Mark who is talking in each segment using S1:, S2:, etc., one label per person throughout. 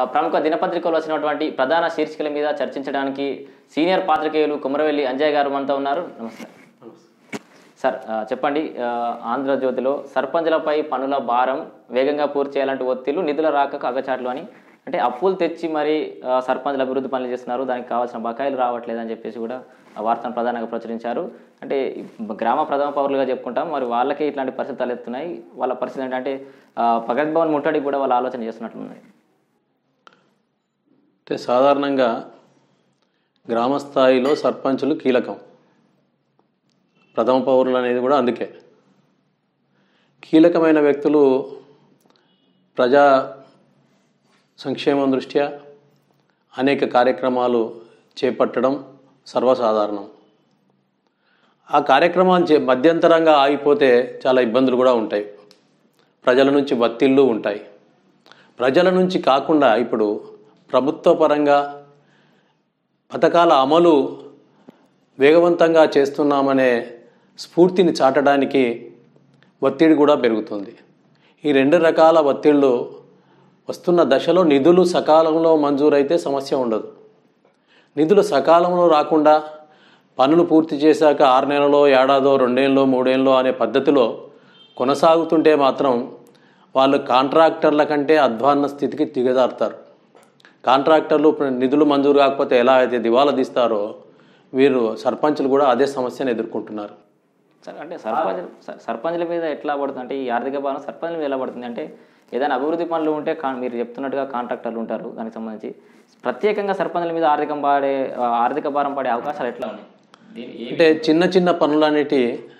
S1: ప్రముఖ దినపత్రికలో వచ్చినటువంటి ప్రధాన శీర్షికల మీద చర్చించడానికి సీనియర్ పాత్రికేయులు కుమరవెల్లి అంజయ్ గారు మనతో ఉన్నారు నమస్తే సార్ ఆ, చెప్పండి ఆ, ఆంధ్రజ్యోతిలో సర్పంచులపై పనుల భారం వేగంగా పూర్తి చేయాలంటే ఒత్తిళ్లు నిధుల రాకకు అగచాట్లు అని అంటే అప్పులు తెచ్చి మరి ఆ, సర్పంచుల అభివృద్ధి పనులు చేస్తున్నారు దానికి కావాల్సిన బకాయిలు రావట్లేదు అని చెప్పేసి కూడా ఆ వార్తను ప్రధానంగా ప్రచురించారు అంటే గ్రామ ప్రథమ పౌరులుగా చెప్పుకుంటాం మరి వాళ్ళకే ఇట్లాంటి పరిస్థితులు తలెత్తున్నాయి వాళ్ళ పరిస్థితి ఏంటంటే ఆ, భగత్ భవన్ ముట్టడికి కూడా వాళ్ళు ఆలోచన చేస్తున్నట్లున్నాయి
S2: అంటే సాధారణంగా గ్రామ స్థాయిలో సర్పంచులు కీలకం ప్రథమ పౌరులు అనేది కూడా అందుకే కీలకమైన వ్యక్తులు ప్రజా సంక్షేమం దృష్ట్యా అనేక కార్యక్రమాలు చేపట్టడం సర్వసాధారణం ఆ కార్యక్రమాలు చే మధ్యంతరంగా ఆగిపోతే చాలా ఇబ్బందులు కూడా ఉంటాయి ప్రజల నుంచి ఒత్తిళ్ళు ఉంటాయి ప్రజల నుంచి కాకుండా ఇప్పుడు ప్రభుత్వ పరంగా పథకాల అమలు వేగవంతంగా చేస్తున్నామనే స్ఫూర్తిని చాటడానికి ఒత్తిడి కూడా పెరుగుతుంది ఈ రెండు రకాల ఒత్తిళ్ళు వస్తున్న దశలో నిధులు సకాలంలో మంజూరైతే సమస్య ఉండదు నిధులు సకాలంలో రాకుండా పనులు పూర్తి చేశాక ఆరు నెలలో ఏడాదో రెండేళ్ళలో మూడేళ్ళలో అనే పద్ధతిలో కొనసాగుతుంటే మాత్రం వాళ్ళు కాంట్రాక్టర్ల కంటే అధ్వాన్న స్థితికి దిగజారుతారు కాంట్రాక్టర్లు నిధులు మంజూరు కాకపోతే ఎలా అయితే దివాలా తీస్తారో వీరు సర్పంచులు కూడా అదే సమస్యను ఎదుర్కొంటున్నారు
S1: సార్ అంటే సర్పంచ్ స- సర్పంచ్ల మీద ఎట్లా పడుతుంది అంటే ఈ ఆర్థిక భారం సర్పంచ్ల మీద ఎలా పడుతుంది అంటే ఏదైనా అభివృద్ధి పనులు ఉంటే కా- మీరు చెప్తున్నట్టుగా కాంట్రాక్టర్లు ఉంటారు దానికి సంబంధించి ప్రత్యేకంగా సర్పంచ్ల మీద ఆర్థిక పడే ఆ, ఆర్థిక భారం పడే అవకాశాలు ఎట్లా ఉన్నాయి దీని ఏ-
S2: అంటే చిన్న చిన్న పనులన్నిటి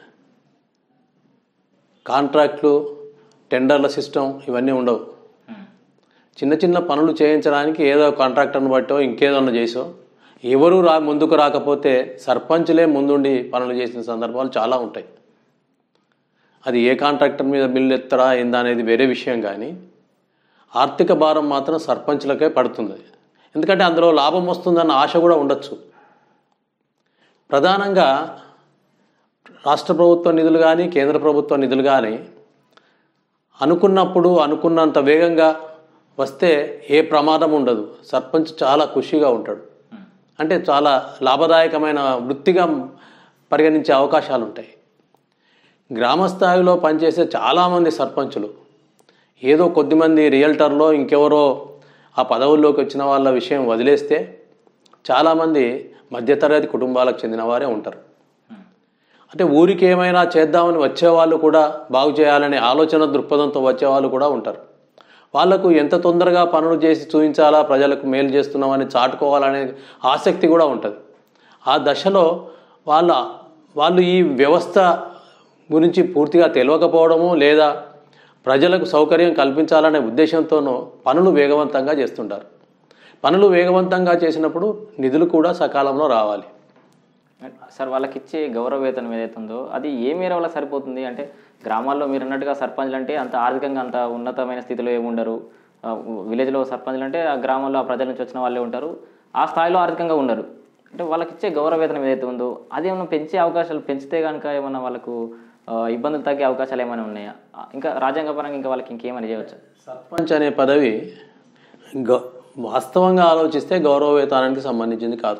S2: కాంట్రాక్ట్లు టెండర్ల సిస్టమ్ ఇవన్నీ ఉండవు
S1: ఉమ్.
S2: చిన్న చిన్న పనులు చేయించడానికి ఏదో కాంట్రాక్టర్ని బట్టో ఇంకేదన్నా చేసో ఎవరు రా ముందుకు రాకపోతే సర్పంచులే ముందుండి పనులు చేసిన సందర్భాలు చాలా ఉంటాయి అది ఏ కాంట్రాక్టర్ మీద బిల్లు ఎత్తరా ఏందా అనేది వేరే విషయం కానీ ఆర్థిక భారం మాత్రం సర్పంచులకే పడుతుంది ఎందుకంటే అందులో లాభం వస్తుందన్న ఆశ కూడా ఉండొచ్చు ప్రధానంగా రాష్ట్ర ప్రభుత్వ నిధులు కానీ కేంద్ర ప్రభుత్వ నిధులు కానీ అనుకున్నప్పుడు అనుకున్నంత వేగంగా వస్తే ఏ ప్రమాదం ఉండదు సర్పంచ్ చాలా ఖుషిగా ఉంటాడు అంటే చాలా లాభదాయకమైన వృత్తిగా పరిగణించే అవకాశాలు ఉంటాయి గ్రామ స్థాయిలో పనిచేసే చాలామంది సర్పంచులు ఏదో కొద్దిమంది రియల్టర్లో ఇంకెవరో ఆ పదవుల్లోకి వచ్చిన వాళ్ళ విషయం వదిలేస్తే చాలామంది మధ్యతరగతి కుటుంబాలకు చెందిన వారే ఉంటారు అంటే ఊరికి ఏమైనా చేద్దామని వచ్చేవాళ్ళు కూడా బాగు చేయాలనే ఆలోచన దృక్పథంతో వచ్చేవాళ్ళు కూడా ఉంటారు వాళ్లకు ఎంత తొందరగా పనులు చేసి చూపించాలా ప్రజలకు మేలు చేస్తున్నామని చాటుకోవాలనే ఆసక్తి కూడా ఉంటుంది ఆ దశలో వాళ్ళ వాళ్ళు ఈ వ్యవస్థ గురించి పూర్తిగా తెలియకపోవడము లేదా ప్రజలకు సౌకర్యం కల్పించాలనే ఉద్దేశంతోనూ పనులు వేగవంతంగా చేస్తుంటారు పనులు వేగవంతంగా చేసినప్పుడు నిధులు కూడా సకాలంలో రావాలి
S1: సార్ వాళ్ళకి ఇచ్చే గౌరవ వేతనం ఏదైతే ఉందో అది ఏ మేర వాళ్ళకి సరిపోతుంది అంటే గ్రామాల్లో మీరు అన్నట్టుగా సర్పంచ్లు అంటే అంత ఆర్థికంగా అంత ఉన్నతమైన స్థితిలో ఏమి ఉండరు ఆ, విలేజ్లో సర్పంచ్లు అంటే ఆ గ్రామంలో ఆ ప్రజల నుంచి వచ్చిన వాళ్ళే ఉంటారు ఆ స్థాయిలో ఆర్థికంగా ఉండరు అంటే వాళ్ళకి ఇచ్చే గౌరవ వేతనం ఏదైతే ఉందో అది ఏమైనా పెంచే అవకాశాలు పెంచితే కనుక ఏమన్నా వాళ్ళకు ఆ, ఇబ్బందులు తగ్గే అవకాశాలు ఏమైనా ఉన్నాయా ఆ, ఇంకా రాజ్యాంగపరంగా ఇంకా వాళ్ళకి ఇంకేమైనా చేయవచ్చా
S2: సర్పంచ్ అనే పదవి గ వాస్తవంగా ఆలోచిస్తే గౌరవ వేతనానికి సంబంధించింది కాదు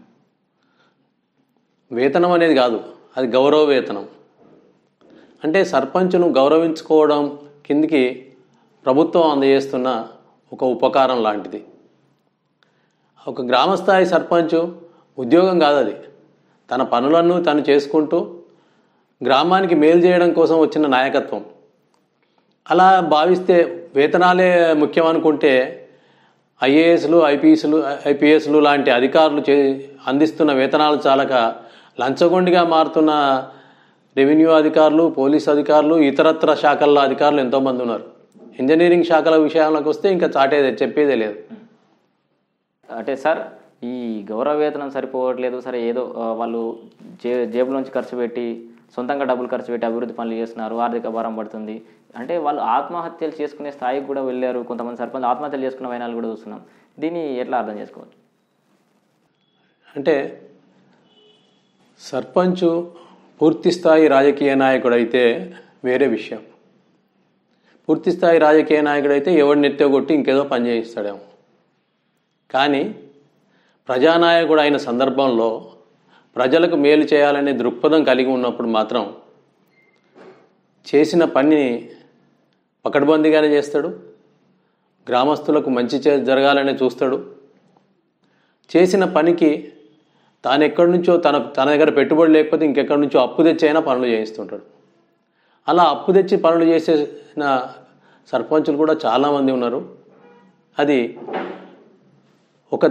S2: వేతనం అనేది కాదు అది గౌరవ వేతనం అంటే సర్పంచ్ను గౌరవించుకోవడం కిందికి ప్రభుత్వం అందజేస్తున్న ఒక ఉపకారం లాంటిది ఒక గ్రామస్థాయి సర్పంచ్ ఉద్యోగం కాదు అది తన పనులను తను చేసుకుంటూ గ్రామానికి మేలు చేయడం కోసం వచ్చిన నాయకత్వం అలా భావిస్తే వేతనాలే ముఖ్యం అనుకుంటే ఐఏఎస్లు ఐపీఎస్లు ఐపీఎస్లు లాంటి అధికారులు చే అందిస్తున్న వేతనాలు చాలక లంచగొండిగా మారుతున్న రెవెన్యూ అధికారులు పోలీస్ అధికారులు ఇతరత్ర శాఖల అధికారులు ఎంతోమంది ఉన్నారు ఇంజనీరింగ్ శాఖల విషయాలకు వస్తే ఇంకా చాటేదే చెప్పేదే లేదు
S1: అంటే సార్ ఈ గౌరవ వేతనం సరిపోవట్లేదు సరే ఏదో ఆ, వాళ్ళు జే జేబులోంచి ఖర్చు పెట్టి సొంతంగా డబ్బులు ఖర్చు పెట్టి అభివృద్ధి పనులు చేస్తున్నారు ఆర్థిక భారం పడుతుంది అంటే వాళ్ళు ఆత్మహత్యలు చేసుకునే స్థాయికి కూడా వెళ్ళారు కొంతమంది సర్పంచ్ ఆత్మహత్యలు చేసుకున్న వైనాలు కూడా చూస్తున్నాం దీన్ని ఎట్లా అర్థం చేసుకోవచ్చు
S2: అంటే సర్పంచ్ పూర్తి స్థాయి రాజకీయ నాయకుడు అయితే వేరే విషయం పూర్తి స్థాయి రాజకీయ నాయకుడు అయితే ఎవడిని ఎత్తగొట్టి ఇంకేదో పని చేయిస్తాడేమో కానీ ప్రజానాయకుడు అయిన సందర్భంలో ప్రజలకు మేలు చేయాలనే దృక్పథం కలిగి ఉన్నప్పుడు మాత్రం చేసిన పనిని పకడ్బందీగానే చేస్తాడు గ్రామస్తులకు మంచి చే జరగాలని చూస్తాడు చేసిన పనికి తాను ఎక్కడి నుంచో తన తన దగ్గర పెట్టుబడి లేకపోతే ఇంకెక్కడి నుంచో అప్పు తెచ్చి అయినా పనులు చేయిస్తుంటాడు అలా అప్పు తెచ్చి పనులు చేసేసిన సర్పంచులు కూడా చాలామంది ఉన్నారు అది ఒక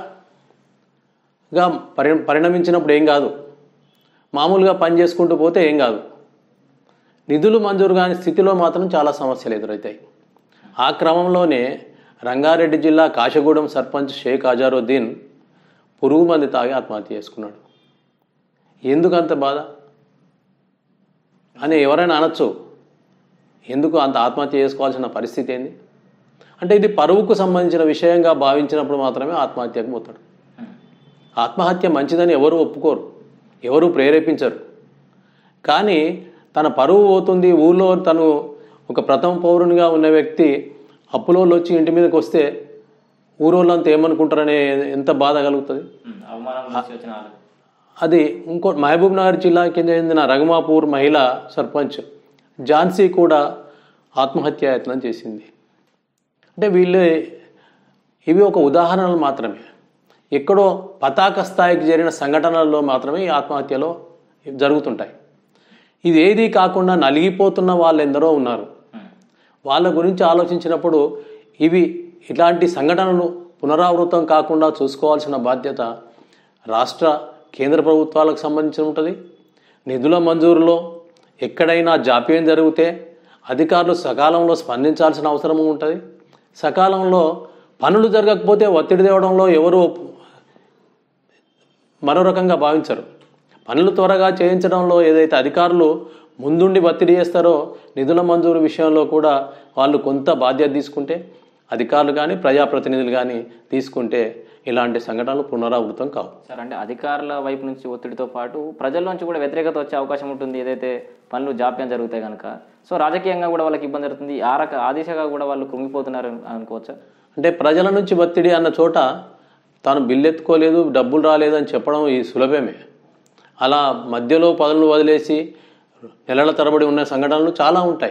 S2: దశగా పరి పరిణమించినప్పుడు ఏం కాదు మామూలుగా పని చేసుకుంటూ పోతే ఏం కాదు నిధులు మంజూరు కాని స్థితిలో మాత్రం చాలా సమస్యలు ఎదురవుతాయి ఆ క్రమంలోనే రంగారెడ్డి జిల్లా కాశగూడెం సర్పంచ్ షేక్ అజారుద్దీన్ పురుగు మంది తాగి ఆత్మహత్య చేసుకున్నాడు ఎందుకు అంత బాధ అని ఎవరైనా అనొచ్చు ఎందుకు అంత ఆత్మహత్య చేసుకోవాల్సిన పరిస్థితి ఏంది అంటే ఇది పరువుకు సంబంధించిన విషయంగా భావించినప్పుడు మాత్రమే ఆత్మహత్యకు పోతాడు ఆత్మహత్య మంచిదని ఎవరు ఒప్పుకోరు ఎవరు ప్రేరేపించరు కానీ తన పరువు పోతుంది ఊళ్ళో తను ఒక ప్రథమ పౌరునిగా ఉన్న వ్యక్తి అప్పులోళ్ళు వచ్చి ఇంటి మీదకి వస్తే ఊరోళ్ళంతా ఏమనుకుంటారనే ఎంత బాధ కలుగుతుంది
S1: అవమానం నుంచి వచ్చిన వాళ్ళు
S2: అది ఇంకో మహబూబ్ నగర్ జిల్లాకి చెందిన రఘుమాపూర్ మహిళా సర్పంచ్ ఝాన్సీ కూడా ఆత్మహత్యాయత్నం చేసింది అంటే వీళ్ళు ఇవి ఒక ఉదాహరణలు మాత్రమే ఎక్కడో పతాక స్థాయికి జరిగిన సంఘటనల్లో మాత్రమే ఈ ఆత్మహత్యలో జరుగుతుంటాయి ఇది ఏది కాకుండా నలిగిపోతున్న వాళ్ళు ఎందరో ఉన్నారు వాళ్ళ గురించి ఆలోచించినప్పుడు ఇవి ఇలాంటి సంఘటనలు పునరావృతం కాకుండా చూసుకోవాల్సిన బాధ్యత రాష్ట్ర కేంద్ర ప్రభుత్వాలకు సంబంధించి ఉంటుంది నిధుల మంజూరులో ఎక్కడైనా జాప్యం జరిగితే అధికారులు సకాలంలో స్పందించాల్సిన అవసరం ఉంటుంది సకాలంలో పనులు జరగకపోతే ఒత్తిడి తేవడంలో ఎవరు మరో రకంగా భావించరు పనులు త్వరగా చేయించడంలో ఏదైతే అధికారులు ముందుండి ఒత్తిడి చేస్తారో నిధుల మంజూరు విషయంలో కూడా వాళ్ళు కొంత బాధ్యత తీసుకుంటే అధికారులు కానీ ప్రజాప్రతినిధులు కానీ తీసుకుంటే ఇలాంటి సంఘటనలు పునరావృతం కావు
S1: సార్ అంటే అధికారుల వైపు నుంచి ఒత్తిడితో పాటు ప్రజల నుంచి కూడా వ్యతిరేకత వచ్చే అవకాశం ఉంటుంది ఏదైతే పనులు జాప్యం జరుగుతాయి కనుక సో రాజకీయంగా కూడా వాళ్ళకి ఇబ్బంది జరుగుతుంది ఆ రక ఆ దిశగా కూడా వాళ్ళు కృంగిపోతున్నారు అని అనుకోవచ్చా
S2: అంటే ప్రజల నుంచి ఒత్తిడి అన్న చోట తాను బిల్లు ఎత్తుకోలేదు డబ్బులు రాలేదు అని చెప్పడం ఈ సులభమే అలా మధ్యలో పనులు వదిలేసి నెలల తరబడి ఉన్న సంఘటనలు చాలా ఉంటాయి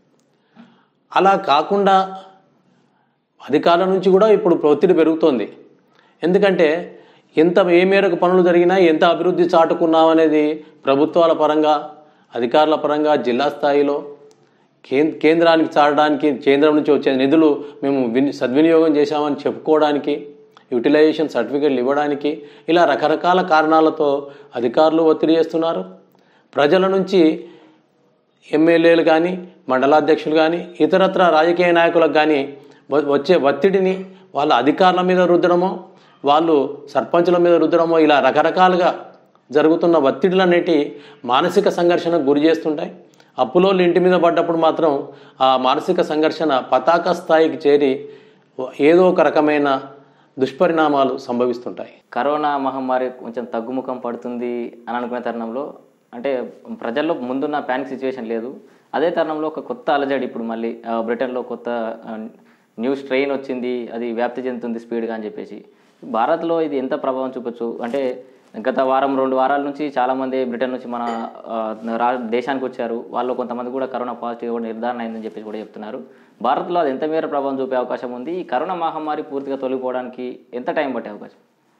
S2: అలా కాకుండా అధికారుల నుంచి కూడా ఇప్పుడు ఒత్తిడి పెరుగుతోంది ఎందుకంటే ఎంత ఏ మేరకు పనులు జరిగినా ఎంత అభివృద్ధి చాటుకున్నాం అనేది ప్రభుత్వాల పరంగా అధికారుల పరంగా జిల్లా స్థాయిలో కేం- కేంద్రానికి చాటడానికి కేంద్రం నుంచి వచ్చే నిధులు మేము విని సద్వినియోగం చేశామని చెప్పుకోవడానికి యూటిలైజేషన్ సర్టిఫికెట్లు ఇవ్వడానికి ఇలా రకరకాల కారణాలతో అధికారులు ఒత్తిడి చేస్తున్నారు ప్రజల నుంచి ఎమ్మెల్యేలు కానీ మండలాధ్యక్షులు కానీ ఇతరత్ర రాజకీయ నాయకులకు కానీ వ- వచ్చే ఒత్తిడిని వాళ్ళ అధికారుల మీద రుద్దడమో వాళ్ళు సర్పంచుల మీద రుద్దడమో ఇలా రకరకాలుగా జరుగుతున్న ఒత్తిడులన్నిటి మానసిక సంఘర్షణకు గురి చేస్తుంటాయి అప్పులోళ్ళు ఇంటి మీద పడ్డప్పుడు మాత్రం ఆ మానసిక సంఘర్షణ పతాక స్థాయికి చేరి ఏదో ఒక రకమైన దుష్పరిణామాలు సంభవిస్తుంటాయి
S1: కరోనా మహమ్మారి కొంచెం తగ్గుముఖం పడుతుంది అని అనుకునే తరుణంలో అంటే ప్రజల్లో ముందున్న ప్యానిక్ సిచ్యువేషన్ లేదు అదే తరుణంలో ఒక కొత్త అలజడి ఇప్పుడు మళ్ళీ ఆ, బ్రిటన్లో కొత్త ఆ, న్యూ స్ట్రెయిన్ వచ్చింది అది వ్యాప్తి చెందుతుంది స్పీడ్గా అని చెప్పేసి భారత్లో ఇది ఎంత ప్రభావం చూపొచ్చు అంటే గత వారం రెండు వారాల నుంచి చాలామంది బ్రిటన్ నుంచి మన ఆ, రా దేశానికి వచ్చారు వాళ్ళు కొంతమంది కూడా కరోనా పాజిటివ్ కూడా నిర్ధారణ అయిందని చెప్పేసి కూడా చెప్తున్నారు భారత్లో అది ఎంత మేర ప్రభావం చూపే అవకాశం ఉంది ఈ కరోనా మహమ్మారి పూర్తిగా తొలగిపోవడానికి ఎంత టైం పట్టే అవకాశం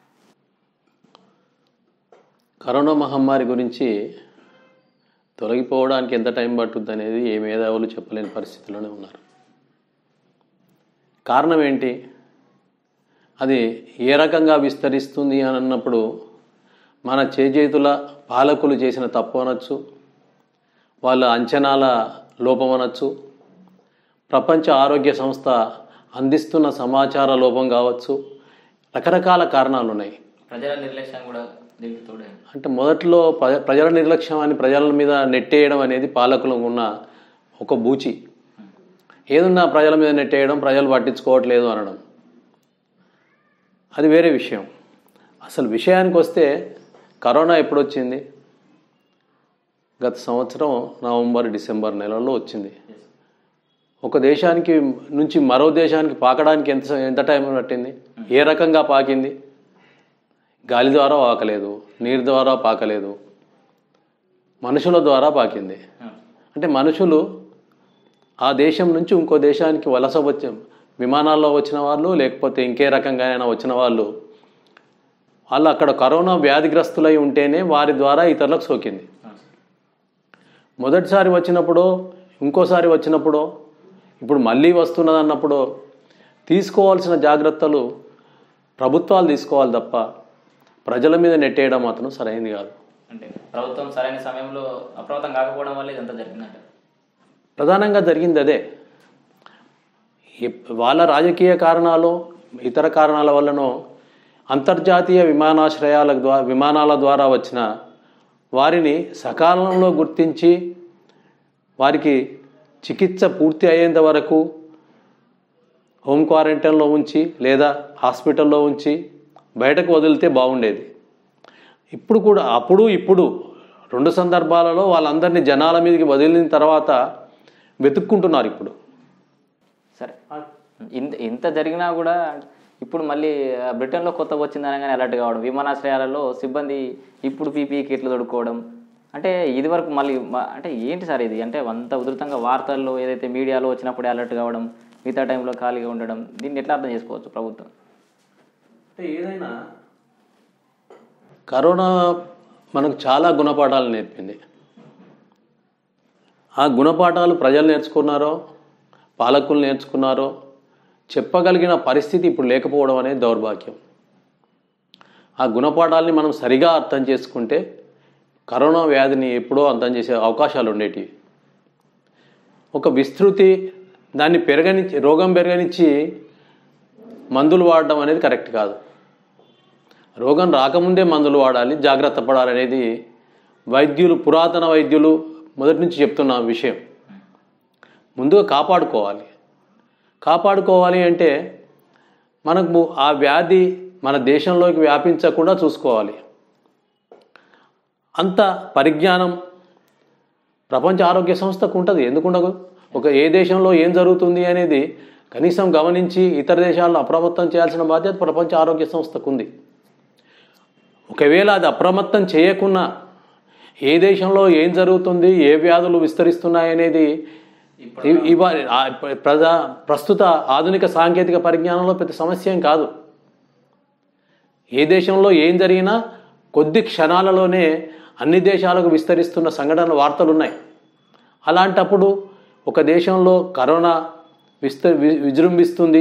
S2: కరోనా మహమ్మారి గురించి తొలగిపోవడానికి ఎంత టైం పట్టుద్ది అనేది ఏ మేధావులు చెప్పలేని పరిస్థితిలోనే ఉన్నారు కారణం ఏంటి అది ఏ రకంగా విస్తరిస్తుంది అని అన్నప్పుడు మన చేజేతుల పాలకులు చేసిన తప్పు అనొచ్చు వాళ్ళ అంచనాల లోపం అనొచ్చు ప్రపంచ ఆరోగ్య సంస్థ అందిస్తున్న సమాచార లోపం కావచ్చు రకరకాల కారణాలు ఉన్నాయి
S1: ప్రజల నిర్లక్ష్యం కూడా దీనికి తోడే
S2: అంటే మొదట్లో ప్రజ- ప్రజల నిర్లక్ష్యం అని ప్రజల మీద నెట్టేయడం అనేది పాలకులకు ఉన్న ఒక బూచి ఏదున్నా ప్రజల మీద నెట్టేయడం ప్రజలు పట్టించుకోవట్లేదు అనడం అది వేరే విషయం అసలు విషయానికి వస్తే కరోనా ఎప్పుడు వచ్చింది గత సంవత్సరం నవంబర్ డిసెంబర్ నెలల్లో వచ్చింది ఒక దేశానికి నుంచి మరో దేశానికి పాకడానికి ఎంత ఎంత టైం పట్టింది ఏ రకంగా పాకింది గాలి ద్వారా పాకలేదు నీరు ద్వారా పాకలేదు మనుషుల ద్వారా పాకింది అంటే మనుషులు ఆ దేశం నుంచి ఇంకో దేశానికి వలస వచ్చి విమానాల్లో వచ్చిన వాళ్ళు లేకపోతే ఇంకే రకంగానైనా వచ్చిన వాళ్ళు వాళ్ళు అక్కడ కరోనా వ్యాధిగ్రస్తులై ఉంటేనే వారి ద్వారా ఇతరులకు సోకింది మొదటిసారి వచ్చినప్పుడు ఇంకోసారి వచ్చినప్పుడు ఇప్పుడు మళ్ళీ వస్తున్నది అన్నప్పుడు తీసుకోవాల్సిన జాగ్రత్తలు ప్రభుత్వాలు తీసుకోవాలి తప్ప ప్రజల మీద నెట్టేయడం మాత్రం సరైనది కాదు
S1: అంటే ప్రభుత్వం సరైన సమయంలో అప్రమత్తం కాకపోవడం వల్ల ఇదంతా జరిగిందంట
S2: ప్రధానంగా జరిగింది అదే ఎప్- వాళ్ళ రాజకీయ కారణాలు ఇతర కారణాల వల్లనో అంతర్జాతీయ విమానాశ్రయాల ద్వారా విమానాల ద్వారా వచ్చిన వారిని సకాలంలో గుర్తించి వారికి చికిత్స పూర్తి అయ్యేంత వరకు హోమ్ క్వారంటైన్లో ఉంచి లేదా హాస్పిటల్లో ఉంచి బయటకు వదిలితే బాగుండేది ఇప్పుడు కూడా అప్పుడు ఇప్పుడు రెండు సందర్భాలలో వాళ్ళందరినీ జనాల మీదకి వదిలిన తర్వాత వెతుక్కుంటున్నారు ఇప్పుడు
S1: సరే ఇంత ఇంత జరిగినా కూడా ఇప్పుడు మళ్ళీ ఆ, బ్రిటన్లో కొత్త వచ్చింది అనగానే అలర్ట్ కావడం విమానాశ్రయాలలో సిబ్బంది ఇప్పుడు పీపీ కిట్లు తొడుక్కోవడం అంటే ఇది వరకు మళ్ళీ మ- అంటే ఏంటి సార్ ఇది అంటే అంత ఉధృతంగా వార్తల్లో ఏదైతే మీడియాలో వచ్చినప్పుడే అలర్ట్ కావడం మిగతా టైంలో ఖాళీగా ఉండడం దీన్ని ఎట్లా అర్థం చేసుకోవచ్చు ప్రభుత్వం
S2: అంటే ఏదైనా కరోనా మనకు చాలా గుణపాఠాలు నేర్పింది ఆ గుణపాఠాలు ప్రజలు నేర్చుకున్నారో పాలకులు నేర్చుకున్నారో చెప్పగలిగిన పరిస్థితి ఇప్పుడు లేకపోవడం అనేది దౌర్భాగ్యం ఆ గుణపాఠాలని మనం సరిగా అర్థం చేసుకుంటే కరోనా వ్యాధిని ఎప్పుడో అంతం చేసే అవకాశాలు ఉండేటివి ఒక విస్తృతి దాన్ని పెరగనిచ్చి రోగం పెరగనిచ్చి మందులు వాడడం అనేది కరెక్ట్ కాదు రోగం రాకముందే మందులు వాడాలి జాగ్రత్త పడాలనేది వైద్యులు పురాతన వైద్యులు మొదటి నుంచి చెప్తున్న విషయం ముందుగా కాపాడుకోవాలి కాపాడుకోవాలి అంటే మనకు ఆ వ్యాధి మన దేశంలోకి వ్యాపించకుండా చూసుకోవాలి అంత పరిజ్ఞానం ప్రపంచ ఆరోగ్య సంస్థకు ఉంటుంది ఎందుకుండదు ఒక ఏ దేశంలో ఏం జరుగుతుంది అనేది కనీసం గమనించి ఇతర దేశాలను అప్రమత్తం చేయాల్సిన బాధ్యత ప్రపంచ ఆరోగ్య సంస్థకు ఉంది ఒకవేళ అది అప్రమత్తం చేయకున్నా ఏ దేశంలో ఏం జరుగుతుంది ఏ వ్యాధులు విస్తరిస్తున్నాయి అనేది ఇ- ఇవా ఆ ప్ర- ప్రజా ప్రస్తుత ఆధునిక సాంకేతిక పరిజ్ఞానంలో పెద్ద సమస్య ఏం కాదు ఏ దేశంలో ఏం జరిగినా కొద్ది క్షణాలలోనే అన్ని దేశాలకు విస్తరిస్తున్న సంఘటనల వార్తలు ఉన్నాయి అలాంటప్పుడు ఒక దేశంలో కరోనా విస్త వి- విజృంభిస్తుంది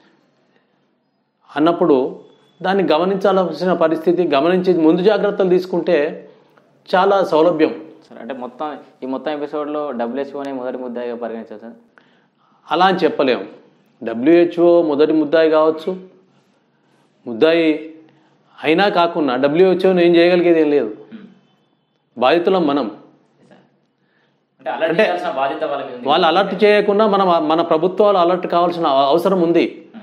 S2: అన్నప్పుడు దాన్ని గమనించాల్సిన పరిస్థితి గమనించి ముందు జాగ్రత్తలు తీసుకుంటే చాలా సౌలభ్యం
S1: సరే అంటే మొత్తం ఈ మొత్తం ఎపిసోడ్లో డబ్ల్యూహెచ్ఓనే మొదటి ముద్దాయిగా పరిగణించారు సార్
S2: అలా అని చెప్పలేం డబ్ల్యూహెచ్ఓ మొదటి ముద్దాయి కావచ్చు ముద్దాయి అయినా కాకుండా డబ్ల్యూహెచ్ఓని ఏం చేయగలిగేది ఏం లేదు బాధితులం మనం
S1: అంటే అలర్ట్ చేయాల్సిన బాధ్యత వాళ్ళ మీద ఉంది
S2: వాళ్ళు అలర్ట్ చేయకుండా మనం మన ప్రభుత్వాలు అలర్ట్ కావాల్సిన అవ- అవసరం ఉంది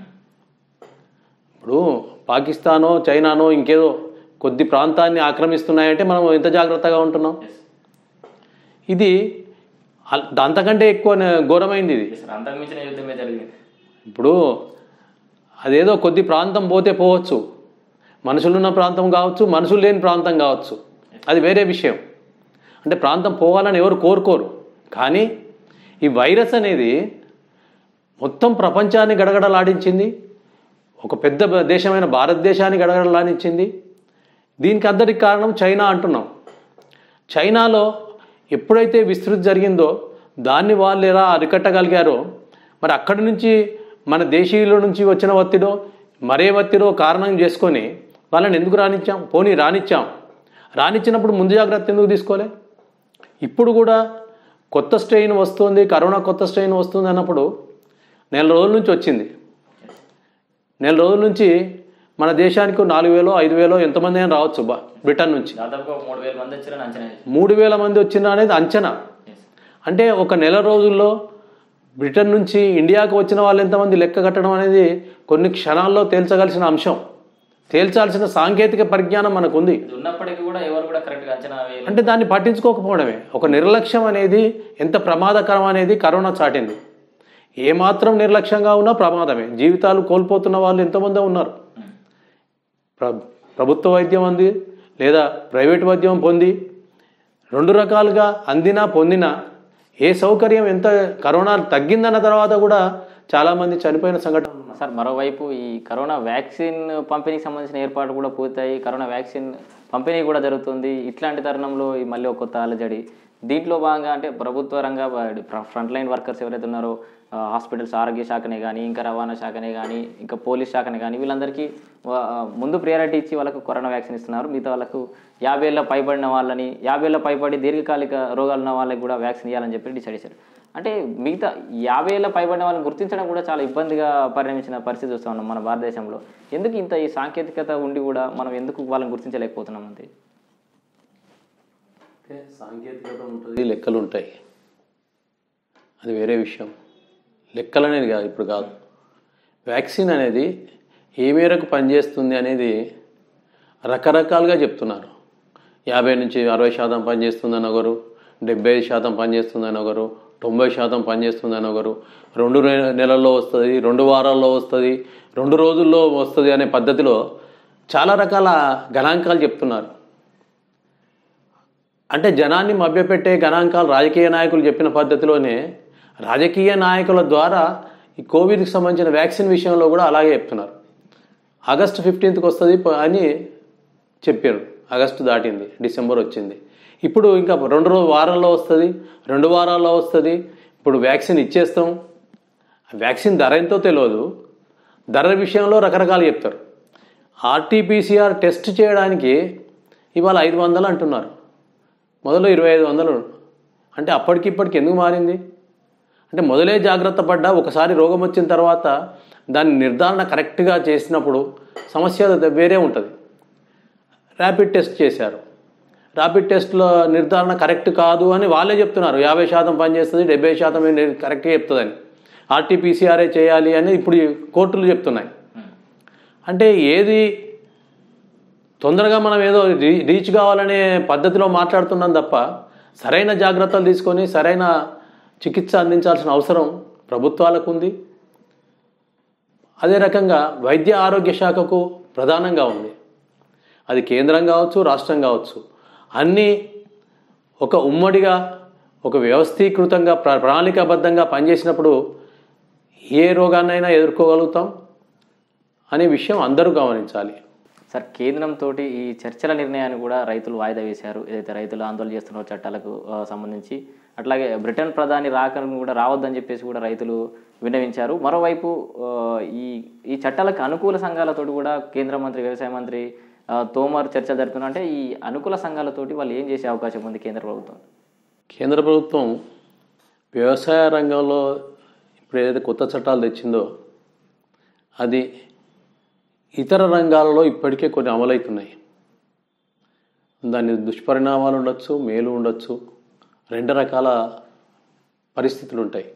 S2: ఇప్పుడు పాకిస్తానో చైనానో ఇంకేదో కొద్ది ప్రాంతాన్ని ఆక్రమిస్తున్నాయంటే మనం ఎంత జాగ్రత్తగా ఉంటున్నాం
S1: Yes.
S2: ఇది అల్- అంతకంటే ఎక్కువ న- ఘోరమైంది ఇది
S1: Yes, sir. అంతకుమించిన యుద్ధమే జరిగింది
S2: ఇప్పుడు అదేదో కొద్ది ప్రాంతం పోతే పోవచ్చు మనుషులున్న ప్రాంతం కావచ్చు మనుషులు లేని ప్రాంతం కావచ్చు అది వేరే విషయం అంటే ప్రాంతం పోవాలని ఎవరు కోరుకోరు కానీ ఈ వైరస్ అనేది మొత్తం ప్రపంచాన్ని గడగడలాడించింది ఒక పెద్ద బ- దేశమైన భారతదేశాన్ని గడగడలాడించింది దీనికి అందరికి కారణం చైనా అంటున్నాం చైనాలో ఎప్పుడైతే విస్తృతి జరిగిందో దాన్ని వాళ్ళు ఎలా అరికట్టగలిగారో మరి అక్కడి నుంచి మన దేశీయుల నుంచి వచ్చిన ఒత్తిడో మరే ఒత్తిడో కారణం చేసుకొని వాళ్ళని ఎందుకు రానిచ్చాం పోనీ రానిచ్చాం రానిచ్చినప్పుడు ముందు జాగ్రత్త ఎందుకు తీసుకోలే ఇప్పుడు కూడా కొత్త స్ట్రెయిన్ వస్తుంది కరోనా కొత్త స్ట్రెయిన్ వస్తుంది అన్నప్పుడు నెల రోజుల నుంచి వచ్చింది నెల రోజుల నుంచి మన దేశానికి నాలుగు వేలో ఐదు వేలో ఎంతమంది అయినా రావచ్చు బా బ్రిటన్ నుంచి
S1: దాదాపుగా ఒక మూడు వేల మంది వచ్చారని అంచనా వేశారు.
S2: మూడు వేల మంది వచ్చిన అనేది అంచనా
S1: Yes.
S2: అంటే ఒక నెల రోజుల్లో బ్రిటన్ నుంచి ఇండియాకు వచ్చిన వాళ్ళు ఎంతమంది లెక్క కట్టడం అనేది కొన్ని క్షణాల్లో తేల్చగలిసిన అంశం తేల్చాల్సిన సాంకేతిక పరిజ్ఞానం మనకు ఉంది
S1: ఇది ఉన్నప్పటికీ కూడా ఎవరు కూడా కరెక్ట్గా అంచనా వేయలేదు
S2: అంటే దాన్ని పట్టించుకోకపోవడమే ఒక నిర్లక్ష్యం అనేది ఎంత ప్రమాదకరం అనేది కరోనా చాటింది ఏమాత్రం నిర్లక్ష్యంగా ఉన్నా ప్రమాదమే జీవితాలు కోల్పోతున్న వాళ్ళు ఎంతమందో ఉన్నారు ప్ర ప్రభుత్వ వైద్యం అంది లేదా ప్రైవేట్ వైద్యం పొంది రెండు రకాలుగా అందినా పొందినా ఏ సౌకర్యం ఎంత కరోనా తగ్గిందన్న తర్వాత కూడా చాలామంది చనిపోయిన సంఘటన
S1: సార్ మరోవైపు ఈ కరోనా వ్యాక్సిన్ పంపిణీకి సంబంధించిన ఏర్పాట్లు కూడా పూర్తయి కరోనా వ్యాక్సిన్ పంపిణీ కూడా జరుగుతుంది ఇట్లాంటి తరుణంలో ఈ మళ్ళీ ఒక కొత్త అలజడి దీంట్లో భాగంగా అంటే ప్రభుత్వ రంగ ఫ్రంట్ లైన్ వర్కర్స్ ఎవరైతే ఉన్నారో ఆ, హాస్పిటల్స్ ఆరోగ్య శాఖనే కానీ ఇంకా రవాణా శాఖనే కానీ ఇంకా పోలీస్ శాఖనే కానీ వీళ్ళందరికీ వా- ఆ, ముందు ప్రియారిటీ ఇచ్చి వాళ్ళకు కరోనా వ్యాక్సిన్ ఇస్తున్నారు మిగతా వాళ్ళకు యాభై ఏళ్ళ పైబడిన వాళ్ళని యాభై ఏళ్ళ పైబడి దీర్ఘకాలిక రోగాలు ఉన్న వాళ్ళకి కూడా వ్యాక్సిన్ ఇవ్వాలని చెప్పి డిసైడ్ చేశారు అంటే మిగతా యాభై ఏళ్ళ పైబడిన వాళ్ళని గుర్తించడం కూడా చాలా ఇబ్బందిగా పరిణమించిన పరిస్థితి చూస్తా ఉన్నాం మన భారతదేశంలో ఎందుకు ఇంత ఈ సాంకేతికత ఉండి కూడా మనం ఎందుకు వాళ్ళని గుర్తించలేకపోతున్నాం అంతే
S2: అంటే సాంకేతికత ఉంటుంది లెక్కలు ఉంటాయి అది వేరే విషయం లెక్కలు అనేది కాదు ఇప్పుడు కాదు వ్యాక్సిన్ అనేది ఏ మేరకు పనిచేస్తుంది అనేది రకరకాలుగా చెప్తున్నారు యాభై నుంచి అరవై శాతం పనిచేస్తుందని ఒకరు డెబ్బై ఐదు శాతం పనిచేస్తుందని ఒకరు తొంభై శాతం పనిచేస్తుందని ఒకరు రెండు నె- నెలల్లో వస్తుంది రెండు వారాల్లో వస్తుంది రెండు రోజుల్లో వస్తుంది అనే పద్ధతిలో చాలా రకాల గణాంకాలు చెప్తున్నారు అంటే జనాన్ని మభ్యపెట్టే గణాంకాలు రాజకీయ నాయకులు చెప్పిన పద్ధతిలోనే రాజకీయ నాయకుల ద్వారా ఈ కోవిడ్కి సంబంధించిన వ్యాక్సిన్ విషయంలో కూడా అలాగే చెప్తున్నారు ఆగస్టు ఫిఫ్టీన్త్కి వస్తుంది ప- అని చెప్పారు ఆగస్టు దాటింది డిసెంబర్ వచ్చింది ఇప్పుడు ఇంకా రెండు రోజు వారాల్లో వస్తుంది రెండు వారాల్లో వస్తుంది ఇప్పుడు వ్యాక్సిన్ ఇచ్చేస్తాం ఆ వ్యాక్సిన్ ధర ఎంతో తెలియదు ధర విషయంలో రకరకాలు చెప్తారు ఆర్టీపీసీఆర్ టెస్ట్ చేయడానికి ఇవాళ ఐదు వందలు అంటున్నారు మొదలు ఇరవై ఐదు వందలు అంటే అప్పటికి ఇప్పటికి ఎందుకు మారింది అంటే మొదలే జాగ్రత్త పడ్డా ఒకసారి రోగం వచ్చిన తర్వాత దాని నిర్ధారణ కరెక్ట్గా చేసినప్పుడు సమస్య వేరే ఉంటుంది ర్యాపిడ్ టెస్ట్ చేశారు ర్యాపిడ్ టెస్ట్లో నిర్ధారణ కరెక్ట్ కాదు అని వాళ్ళే చెప్తున్నారు యాభై శాతం పనిచేస్తుంది డెబ్బై శాతం కరెక్ట్గా చెప్తుందని ఆర్టీపీసీఆర్ఏ చేయాలి అని ఇప్పుడు ఈ కోర్టులు చెప్తున్నాయి అంటే ఏది తొందరగా మనం ఏదో రీ- రీచ్ కావాలనే పద్ధతిలో మాట్లాడుతున్నాం తప్ప సరైన జాగ్రత్తలు తీసుకొని సరైన చికిత్స అందించాల్సిన అవసరం ప్రభుత్వాలకు ఉంది అదే రకంగా వైద్య ఆరోగ్య శాఖకు ప్రధానంగా ఉంది అది కేంద్రం కావచ్చు రాష్ట్రం కావచ్చు అన్నీ ఒక ఉమ్మడిగా ఒక వ్యవస్థీకృతంగా ప్ర ప్రణాళికాబద్ధంగా పనిచేసినప్పుడు ఏ రోగాన్నైనా ఎదుర్కోగలుగుతాం అనే విషయం అందరూ గమనించాలి
S1: సార్ కేంద్రంతో ఈ చర్చల నిర్ణయాన్ని కూడా రైతులు వాయిదా వేశారు ఏదైతే రైతులు ఆందోళన చేస్తున్న చట్టాలకు ఆ, సంబంధించి అట్లాగే బ్రిటన్ ప్రధాని రాకను కూడా రావద్దని చెప్పేసి కూడా రైతులు విన్నవించారు మరోవైపు ఆ, ఈ ఈ చట్టాలకు అనుకూల సంఘాలతోటి కూడా కేంద్ర మంత్రి వ్యవసాయ మంత్రి ఆ, తోమర్ చర్చలు జరుపుతున్నారు అంటే ఈ అనుకూల సంఘాలతోటి వాళ్ళు ఏం చేసే అవకాశం ఉంది కేంద్ర ప్రభుత్వం
S2: కేంద్ర ప్రభుత్వం వ్యవసాయ రంగంలో ఇప్పుడు ఏదైతే కొత్త చట్టాలు తెచ్చిందో అది ఇతర రంగాలలో ఇప్పటికే కొన్ని అమలవుతున్నాయి దాని దుష్పరిణామాలు ఉండొచ్చు మేలు ఉండొచ్చు రెండు రకాల పరిస్థితులు ఉంటాయి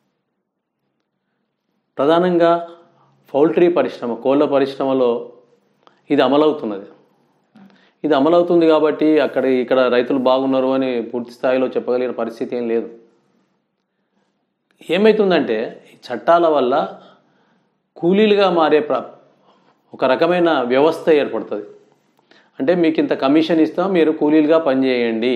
S2: ప్రధానంగా పౌల్ట్రీ పరిశ్రమ కోళ్ళ పరిశ్రమలో ఇది అమలవుతున్నది ఇది అమలవుతుంది కాబట్టి అక్కడ ఇక్కడ రైతులు బాగున్నారు అని పూర్తి స్థాయిలో చెప్పగలిగిన పరిస్థితి ఏం లేదు ఏమవుతుందంటే ఈ చట్టాల వల్ల కూలీలుగా మారే ప్ర ఒక రకమైన వ్యవస్థ ఏర్పడుతుంది అంటే మీకు ఇంత కమిషన్ ఇస్తాం మీరు కూలీలుగా పనిచేయండి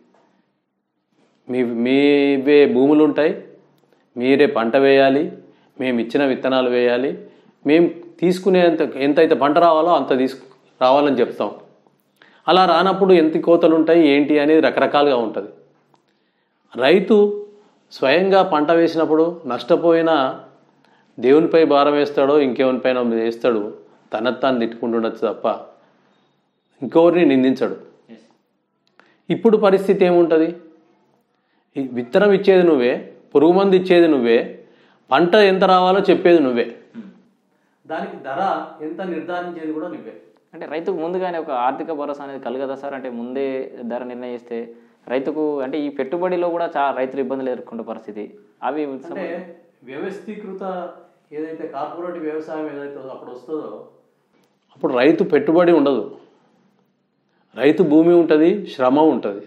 S2: మీ మీవే భూములు ఉంటాయి మీరే పంట వేయాలి మేము ఇచ్చిన విత్తనాలు వేయాలి మేము తీసుకునేంత ఎంతైతే పంట రావాలో అంత తీసుకు రావాలని చెప్తాం అలా రానప్పుడు ఎంత కోతలు ఉంటాయి ఏంటి అనేది రకరకాలుగా ఉంటుంది రైతు స్వయంగా పంట వేసినప్పుడు నష్టపోయిన దేవునిపై భారం వేస్తాడో ఇంకెవరిపైన వేస్తాడు తన తాను తిట్టుకుంటుండొచ్చు తప్ప ఇంకెవరిని నిందించడు ఇప్పుడు పరిస్థితి ఏముంటుంది ఈ విత్తనం ఇచ్చేది నువ్వే పురుగు మందు ఇచ్చేది నువ్వే పంట ఎంత రావాలో చెప్పేది నువ్వే దానికి ధర ఎంత నిర్ధారించేది కూడా నువ్వే
S1: అంటే రైతుకు ముందుగానే ఒక ఆర్థిక భరోసా అనేది కలగదా సార్ అంటే ముందే ధర నిర్ణయిస్తే రైతుకు అంటే ఈ పెట్టుబడిలో కూడా చాలా రైతులు ఇబ్బందులు ఎదుర్కొంటే పరిస్థితి అవి
S2: అంటే వ్యవస్థీకృత ఏదైతే కార్పొరేట్ వ్యవసాయం ఏదైతే అప్పుడు వస్తుందో అప్పుడు రైతు పెట్టుబడి ఉండదు రైతు భూమి ఉంటుంది శ్రమ ఉంటుంది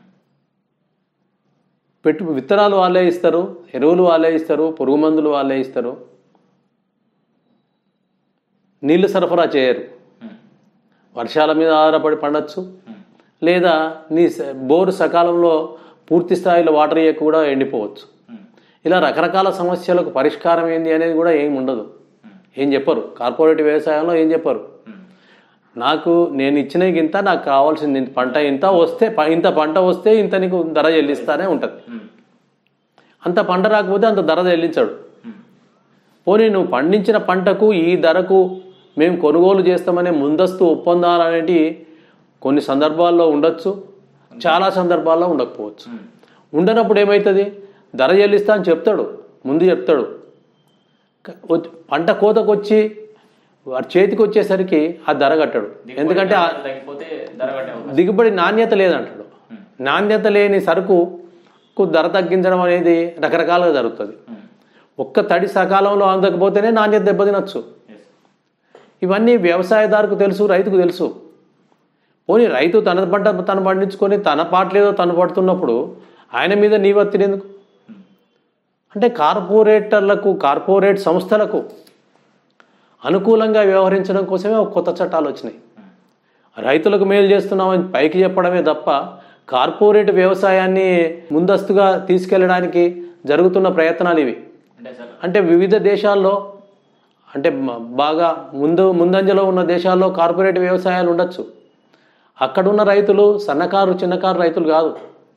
S2: పెట్టు విత్తనాలు వాళ్ళే ఇస్తారు ఎరువులు వాళ్ళే ఇస్తారు పురుగు మందులు వాళ్ళే ఇస్తారు నీళ్లు సరఫరా చేయరు వర్షాల మీద ఆధారపడి పండొచ్చు లేదా నీ స- బోరు సకాలంలో పూర్తి స్థాయిలో వాటర్ ఇయ్యక కూడా ఎండిపోవచ్చు ఇలా రకరకాల సమస్యలకు పరిష్కారం ఏంది అనేది కూడా ఏం ఉండదు ఏం చెప్పరు కార్పొరేట్ వ్యవసాయంలో ఏం చెప్పరు నాకు నేను ఇచ్చిన ఇంత నాకు కావాల్సింది ఇంత పంట ఇంత వస్తే ప- ఇంత పంట వస్తే ఇంత నీకు ధర చెల్లిస్తానే ఉంటుంది అంత పంట రాకపోతే అంత ధర చెల్లించాడు పోనీ నువ్వు పండించిన పంటకు ఈ ధరకు మేము కొనుగోలు చేస్తామనే ముందస్తు ఒప్పందాలు అనేటివి కొన్ని సందర్భాల్లో ఉండొచ్చు చాలా సందర్భాల్లో ఉండకపోవచ్చు ఉండనప్పుడు ఏమవుతుంది ధర చెల్లిస్తా అని చెప్తాడు ముందు చెప్తాడు క- వచ్చి- పంట కోతకు వచ్చి వాడి చేతికి వచ్చేసరికి ఆ ధర కట్టాడు ఎందుకంటే ఆ
S1: తగ్గిపోతే ధర కట్టే అవకాశం.
S2: దిగుబడి నాణ్యత లేదంటాడు నాణ్యత లేని సరుకుకు ధర తగ్గించడం అనేది రకరకాలుగా జరుగుతుంది
S1: ఉమ్.
S2: ఒక్క తడి సకాలంలో అందకపోతేనే నాణ్యత దెబ్బతినొచ్చు
S1: Yes.
S2: ఇవన్నీ వ్యవసాయదారుకు తెలుసు రైతుకు తెలుసు పోనీ రైతు తన పంట తను పండించుకొని తన పాటలేదో తను పడుతున్నప్పుడు ఆయన మీద నీ ఒత్తిడి ఎందుకు అంటే కార్పొరేటర్లకు కార్పొరేట్ సంస్థలకు అనుకూలంగా వ్యవహరించడం కోసమే ఒక కొత్త చట్టాలు వచ్చినాయి రైతులకు మేలు చేస్తున్నామని పైకి చెప్పడమే తప్ప కార్పొరేట్ వ్యవసాయాన్ని ముందస్తుగా తీసుకెళ్ళడానికి జరుగుతున్న ప్రయత్నాలు ఇవి
S1: అంటే సార్
S2: అంటే వివిధ దేశాల్లో అంటే మ- బాగా ముందు ముందంజలో ఉన్న దేశాల్లో కార్పొరేట్ వ్యవసాయాలు ఉండొచ్చు అక్కడున్న రైతులు సన్నకారు చిన్నకారు రైతులు కాదు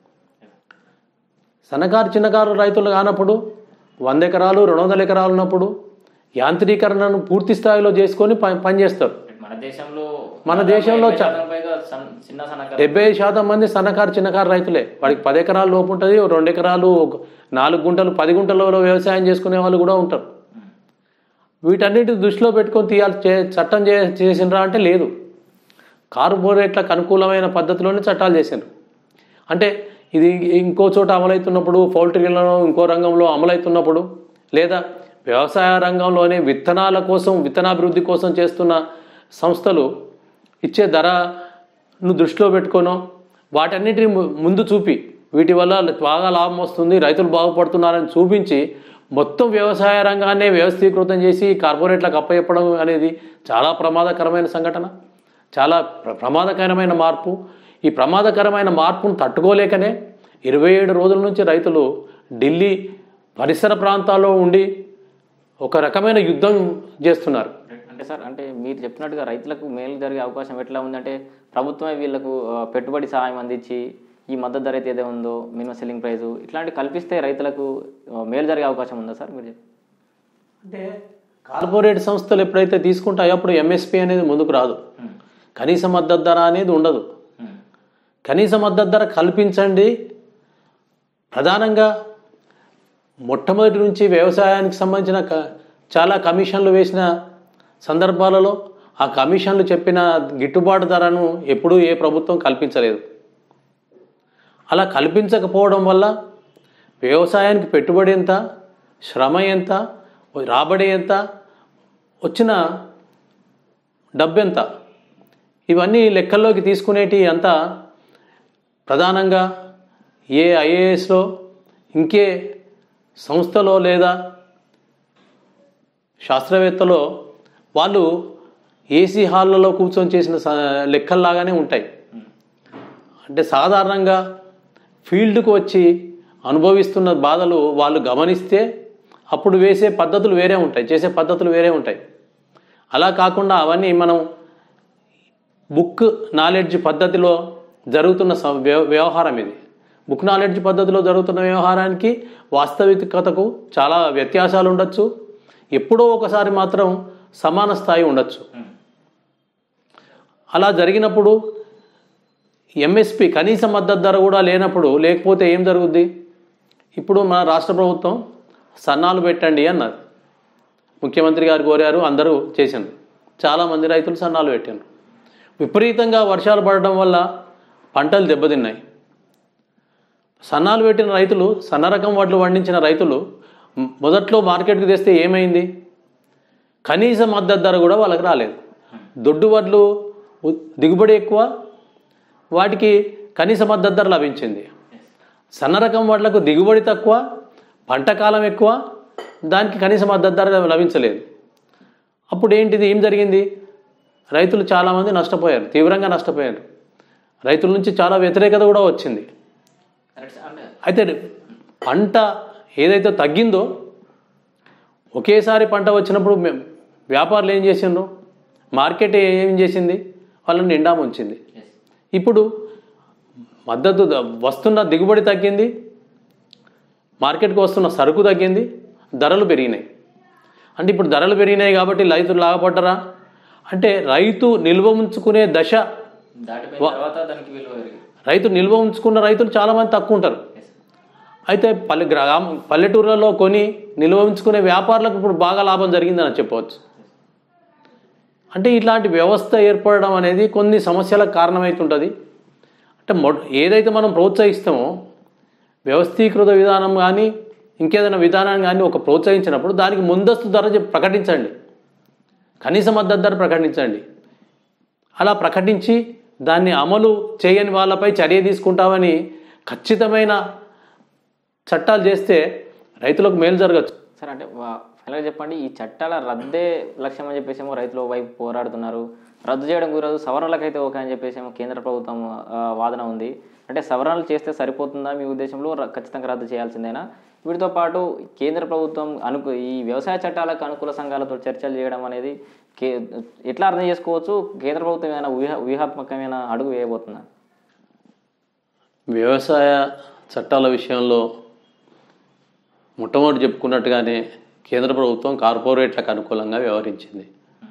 S2: సన్నకారు చిన్నకారు రైతులు కానప్పుడు వంద ఎకరాలు రెండు వందల ఎకరాలు ఉన్నప్పుడు యాంత్రీకరణను పూర్తి స్థాయిలో చేసుకొని పని పనిచేస్తారు
S1: మన దేశంలో
S2: మన దేశంలో
S1: ఎనభై
S2: చా-
S1: శాతం పైగా సన్- చిన్న సన్నకారు
S2: డెబ్బై శాతం మంది సన్నకారు చిన్నకారు రైతులే వాడికి పది ఎకరాలు లోపు ఉంటుంది ఓ రెండు ఎకరాలు ఒక నాలుగు గుంటలు పది గుంటలలో వ్యవసాయం చేసుకునే వాళ్ళు కూడా ఉంటారు వీటన్నిటి దృష్టిలో పెట్టుకొని తీయాలి చే చట్టం చే చేసినరా అంటే లేదు కార్పొరేట్లకు అనుకూలమైన పద్ధతిలోనే చట్టాలు చేసిండ్రు అంటే ఇది ఇంకో చోట అమలవుతున్నప్పుడు పౌల్ట్రీలలో ఇంకో రంగంలో అమలవుతున్నప్పుడు లేదా వ్యవసాయ రంగంలోనే విత్తనాల కోసం విత్తనాభివృద్ధి కోసం చేస్తున్న సంస్థలు ఇచ్చే ధరను దృష్టిలో పెట్టుకోనో వాటన్నిటిని ము- ముందు చూపి వీటి వల్ల బాగా లాభం వస్తుంది రైతులు బాగుపడుతున్నారని చూపించి మొత్తం వ్యవసాయ రంగాన్నే వ్యవస్థీకృతం చేసి కార్పొరేట్లకు అప్పచెప్పడం అనేది చాలా ప్రమాదకరమైన సంఘటన చాలా ప్ర- ప్రమాదకరమైన మార్పు ఈ ప్రమాదకరమైన మార్పును తట్టుకోలేకనే ఇరవై ఏడు రోజుల నుంచి రైతులు ఢిల్లీ పరిసర ప్రాంతాల్లో ఉండి ఒక రకమైన యుద్ధం చేస్తున్నారు
S1: అంటే సార్ అంటే మీరు చెప్పినట్టుగా రైతులకు మేలు జరిగే అవకాశం ఎట్లా ఉందంటే ప్రభుత్వమే వీళ్ళకు ఆ, పెట్టుబడి సహాయం అందించి ఈ మద్దతు ధర అయితే ఏదో ఉందో మినిమం సెల్లింగ్ ప్రైస్ ఇట్లాంటివి కల్పిస్తే రైతులకు ఆ, మేలు జరిగే అవకాశం ఉందా సార్ మీరు చెప్ప-
S2: అంటే కార్పొరేట్ సంస్థలు ఎప్పుడైతే తీసుకుంటాయో అప్పుడు ఎంఎస్పి అనేది ముందుకు రాదు
S1: ఉమ్.
S2: కనీస మద్దతు ధర అనేది ఉండదు
S1: ఉమ్.
S2: కనీస మద్దతు ధర కల్పించండి ప్రధానంగా మొట్టమొదటి నుంచి వ్యవసాయానికి సంబంధించిన క- చాలా కమిషన్లు వేసిన సందర్భాలలో ఆ కమిషన్లు చెప్పిన గిట్టుబాటు ధరను ఎప్పుడూ ఏ ప్రభుత్వం కల్పించలేదు అలా కల్పించకపోవడం వల్ల వ్యవసాయానికి పెట్టుబడి ఎంత శ్రమ ఎంత రాబడి ఎంత వచ్చిన డబ్బెంత ఇవన్నీ లెక్కల్లోకి తీసుకునేటి అంతా ప్రధానంగా ఏ ఐఏఎస్లో ఇంకే సంస్థలో లేదా శాస్త్రవేత్తలో వాళ్ళు ఏసీ హాళ్ళలో కూర్చొని చేసిన స- లెక్కల్లాగానే ఉంటాయి అంటే సాధారణంగా ఫీల్డ్కు వచ్చి అనుభవిస్తున్న బాధలు వాళ్ళు గమనిస్తే అప్పుడు వేసే పద్ధతులు వేరే ఉంటాయి చేసే పద్ధతులు వేరే ఉంటాయి అలా కాకుండా అవన్నీ మనం బుక్ నాలెడ్జ్ పద్ధతిలో జరుగుతున్న స- వ్యవ- వ్యవహారం ఇది బుక్ నాలెడ్జ్ పద్ధతిలో జరుగుతున్న వ్యవహారానికి వాస్తవికతకు చాలా వ్యత్యాసాలు ఉండొచ్చు ఎప్పుడో ఒకసారి మాత్రం సమాన స్థాయి ఉండొచ్చు
S1: ఉమ్.
S2: అలా జరిగినప్పుడు ఎంఎస్పి కనీస మద్దతు ధర కూడా లేనప్పుడు లేకపోతే ఏం జరుగుద్ది ఇప్పుడు మన రాష్ట్ర ప్రభుత్వం సన్నాలు పెట్టండి అన్నారు ముఖ్యమంత్రి గారు కోరారు అందరూ చేశారు చాలామంది రైతులు సన్నాలు పెట్టారు విపరీతంగా వర్షాలు పడడం వల్ల పంటలు దెబ్బతిన్నాయి సన్నాలు పెట్టిన రైతులు సన్న రకం వడ్లు పండించిన రైతులు మ్, మొదట్లో మార్కెట్కి తెస్తే ఏమైంది కనీస మద్దతు ధర కూడా వాళ్ళకి రాలేదు దొడ్డు వడ్లు ఉ- దిగుబడి ఎక్కువ వాటికి కనీస మద్దతు ధర లభించింది సన్న రకం వడ్లకు దిగుబడి తక్కువ పంట కాలం ఎక్కువ దానికి కనీస మద్దతు ధర లభించలేదు అప్పుడు ఏంటిది ఏం జరిగింది రైతులు చాలామంది నష్టపోయారు తీవ్రంగా నష్టపోయారు రైతుల నుంచి చాలా వ్యతిరేకత కూడా వచ్చింది
S1: కరెక్ట్ సార్. అంటే
S2: అయితే పంట ఏదైతే తగ్గిందో ఒకేసారి పంట వచ్చినప్పుడు మే- వ్యాపారులు ఏం చేసిండ్రు మార్కెట్ ఏం చేసింది వాళ్ళని నిండా ముంచింది
S1: yes.
S2: ఇప్పుడు మద్దతు ద- వస్తున్న దిగుబడి తగ్గింది మార్కెట్కి వస్తున్న సరుకు తగ్గింది ధరలు పెరిగినాయి అంటే ఇప్పుడు ధరలు పెరిగినాయి కాబట్టి రైతులు లాభపడ్డరా అంటే రైతు నిల్వ ఉంచుకునే దశ
S1: దాటిపోయిన తర్వాత దానికి విలువ పెరిగింది
S2: రైతు నిల్వ ఉంచుకున్న రైతులు చాలామంది తక్కువ ఉంటారు
S1: Yes.
S2: అయితే పల్లె గ్రామ పల్లెటూర్లలో కొని నిల్వ ఉంచుకునే వ్యాపారులకు ఇప్పుడు బాగా లాభం జరిగిందని చెప్పవచ్చు అంటే ఇట్లాంటి వ్యవస్థ ఏర్పడడం అనేది కొన్ని సమస్యలకు కారణమవుతుంటుంది అంటే మొ ఏదైతే మనం ప్రోత్సహిస్తామో వ్యవస్థీకృత విధానం కానీ ఇంకేదైనా విధానం కానీ ఒక ప్రోత్సహించినప్పుడు దానికి ముందస్తు ధర చెప్పి ప్రకటించండి కనీస మద్దతు ధర ప్రకటించండి అలా ప్రకటించి దాన్ని అమలు చేయని వాళ్ళపై చర్య తీసుకుంటామని ఖచ్చితమైన చట్టాలు చేస్తే రైతులకు మేలు జరగచ్చు
S1: సార్ అంటే వా- ఫైనల్గా చెప్పండి ఈ చట్టాల రద్దే లక్ష్యం అని చెప్పేసి ఏమో రైతుల వైపు పోరాడుతున్నారు రద్దు చేయడం కుదరదు సవరణలకైతే ఓకే అని చెప్పేసి ఏమో కేంద్ర ప్రభుత్వం ఆ, వాదన ఉంది అంటే సవరణలు చేస్తే సరిపోతుందా మీ ఉద్దేశంలో ర- ఖచ్చితంగా రద్దు చేయాల్సిందేనా వీటితో పాటు కేంద్ర ప్రభుత్వం అనుకు ఈ వ్యవసాయ చట్టాలకు అనుకూల సంఘాలతో చర్చలు చేయడం అనేది కే ఎట్లా అర్థం చేసుకోవచ్చు కేంద్ర ప్రభుత్వం ఏమైనా వ్యూహ వ్యూహాత్మకమైన అడుగు వేయబోతుందా
S2: వ్యవసాయ చట్టాల విషయంలో మొట్టమొదటి చెప్పుకున్నట్టుగానే కేంద్ర ప్రభుత్వం కార్పొరేట్లకు అనుకూలంగా వ్యవహరించింది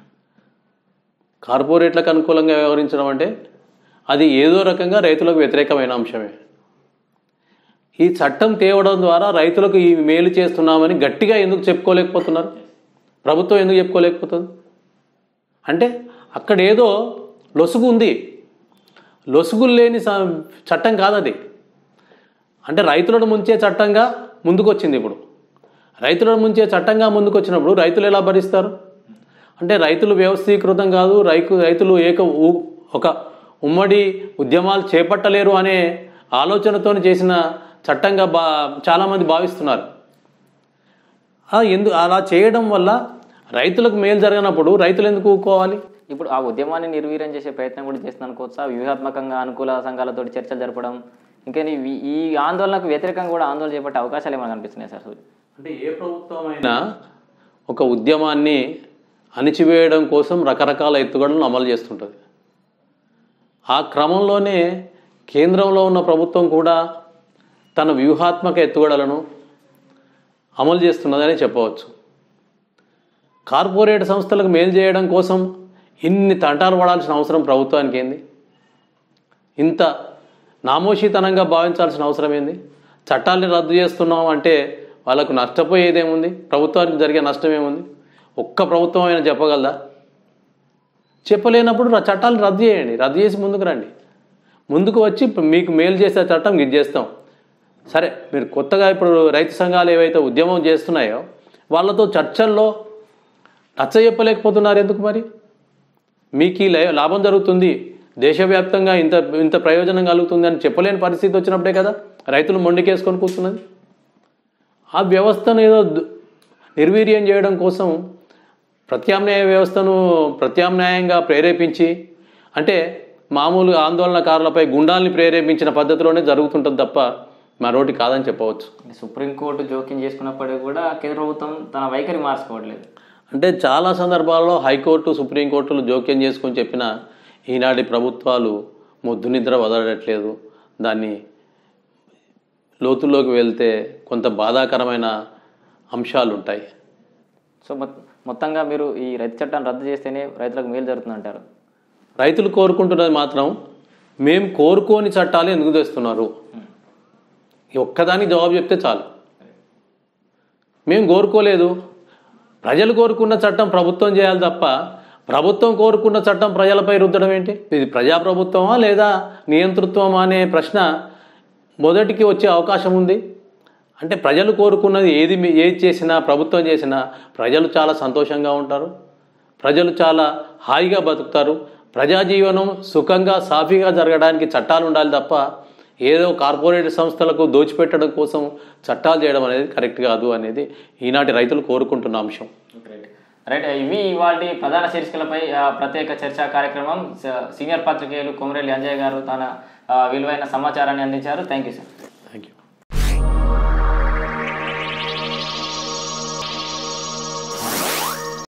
S2: కార్పొరేట్లకు అనుకూలంగా వ్యవహరించడం అంటే అది ఏదో రకంగా రైతులకు వ్యతిరేకమైన అంశమే ఈ చట్టం తేవడం ద్వారా రైతులకు ఈ మేలు చేస్తున్నామని గట్టిగా ఎందుకు చెప్పుకోలేకపోతున్నారు ప్రభుత్వం ఎందుకు చెప్పుకోలేకపోతుంది అంటే అక్కడ ఏదో లొసుగు ఉంది లొసుగులు లేని స- చట్టం కాదది అంటే రైతులను ముంచే చట్టంగా ముందుకొచ్చింది ఇప్పుడు రైతులను ముంచే చట్టంగా ముందుకొచ్చినప్పుడు రైతులు ఎలా భరిస్తారు అంటే రైతులు వ్యవస్థీకృతం కాదు రైతు రైతులు ఏక ఊ- ఒక ఉమ్మడి ఉద్యమాలు చేపట్టలేరు అనే ఆలోచనతో చేసిన చట్టంగా బా చాలామంది భావిస్తున్నారు ఆ, ఎందు అలా చేయడం వల్ల రైతులకు మేలు జరగనప్పుడు రైతులు ఎందుకు ఊరుకోవాలి
S1: ఇప్పుడు ఆ ఉద్యమాన్ని నిర్వీర్యం చేసే ప్రయత్నం కూడా చేస్తుంది అనుకోవచ్చా వ్యూహాత్మకంగా అనుకూల సంఘాలతో చర్చలు జరపడం ఇంకా ఈ- ఈ ఆందోళనకు వ్యతిరేకంగా కూడా ఆందోళన చేపట్టే అవకాశాలు ఏమైనా కనిపిస్తున్నాయి సార్
S2: అంటే ఏ ప్రభుత్వం అయినా ఒక ఉద్యమాన్ని అణిచివేయడం కోసం రకరకాల ఎత్తుగడలను అమలు చేస్తుంటుంది ఆ క్రమంలోనే కేంద్రంలో ఉన్న ప్రభుత్వం కూడా తన వ్యూహాత్మక ఎత్తుగడలను అమలు చేస్తున్నదని చెప్పవచ్చు కార్పొరేట్ సంస్థలకు మేలు చేయడం కోసం ఇన్ని తంటాలు పడాల్సిన అవసరం ప్రభుత్వానికి ఏంది ఇంత నామోషితనంగా భావించాల్సిన అవసరం ఏంది చట్టాల్ని రద్దు చేస్తున్నాం అంటే వాళ్ళకు నష్టపోయేదేముంది ప్రభుత్వానికి జరిగే నష్టం ఏముంది ఒక్క ప్రభుత్వం అయినా చెప్పగలదా చెప్పలేనప్పుడు ర- చట్టాలను రద్దు చేయండి రద్దు చేసి ముందుకు రండి ముందుకు వచ్చి ఇప్పుడు మీకు మేలు చేసే చట్టం ఇది చేస్తాం సరే మీరు కొత్తగా ఇప్పుడు రైతు సంఘాలు ఏవైతే ఉద్యమం చేస్తున్నాయో వాళ్ళతో చర్చల్లో నచ్చ చెప్పలేకపోతున్నారు ఎందుకు మరి మీకు ఈ లై- లాభం జరుగుతుంది దేశవ్యాప్తంగా ఇంత ఇంత ప్రయోజనం కలుగుతుంది అని చెప్పలేని పరిస్థితి వచ్చినప్పుడే కదా రైతులు మొండికేసుకొని కూర్చున్నది ఆ వ్యవస్థను ఏదో దు- నిర్వీర్యం చేయడం కోసం ప్రత్యామ్నాయ వ్యవస్థను ప్రత్యామ్నాయంగా ప్రేరేపించి అంటే మామూలు ఆందోళనకారులపై గుండాల్ని ప్రేరేపించిన పద్ధతిలోనే జరుగుతుంటుంది తప్ప మరోటి కాదని చెప్పవచ్చు
S1: సుప్రీంకోర్టు జోక్యం చేసుకున్నప్పటికీ కూడా కేంద్ర ప్రభుత్వం తన వైఖరి మార్చుకోవట్లేదు
S2: అంటే చాలా సందర్భాల్లో హైకోర్టు సుప్రీంకోర్టులు జోక్యం చేసుకొని చెప్పిన ఈనాటి ప్రభుత్వాలు మొద్దు నిద్ర వదలట్లేదు దాన్ని లోతుల్లోకి వెళ్తే కొంత బాధాకరమైన అంశాలు ఉంటాయి
S1: సో మొత్- మొత్తంగా మీరు ఈ రైతు చట్టాన్ని రద్దు చేస్తేనే రైతులకు మేలు జరుగుతుంది అంటారు
S2: రైతులు కోరుకుంటున్నది మాత్రం మేము కోరుకోని చట్టాలు ఎందుకు తెస్తున్నారు ఈ ఒక్కదానికి జవాబు చెప్తే చాలు మేము కోరుకోలేదు ప్రజలు కోరుకున్న చట్టం ప్రభుత్వం చేయాలి తప్ప ప్రభుత్వం కోరుకున్న చట్టం ప్రజలపై రుద్దడం ఏంటి ఇది ప్రజాప్రభుత్వమా లేదా నియంతృత్వమా అనే ప్రశ్న మొదటికి వచ్చే అవకాశం ఉంది అంటే ప్రజలు కోరుకున్నది ఏది మీ- ఏది చేసినా ప్రభుత్వం చేసినా ప్రజలు చాలా సంతోషంగా ఉంటారు ప్రజలు చాలా హాయిగా బతుకుతారు ప్రజా జీవనం సుఖంగా సాఫీగా జరగడానికి చట్టాలు ఉండాలి తప్ప ఏదో కార్పొరేట్ సంస్థలకు దోచిపెట్టడం కోసం చట్టాలు చేయడం అనేది కరెక్ట్ కాదు అనేది ఈనాటి రైతులు కోరుకుంటున్న అంశం
S1: రైట్ రైట్ ఇవి ఇవాళ ప్రధాన శీర్షికలపై ఆ, ప్రత్యేక చర్చా కార్యక్రమం స- సీనియర్ పాత్రికేయులు కొమరెల్లి అంజయ్ గారు తన ఆ, విలువైన సమాచారాన్ని అందించారు థ్యాంక్ యూ సార్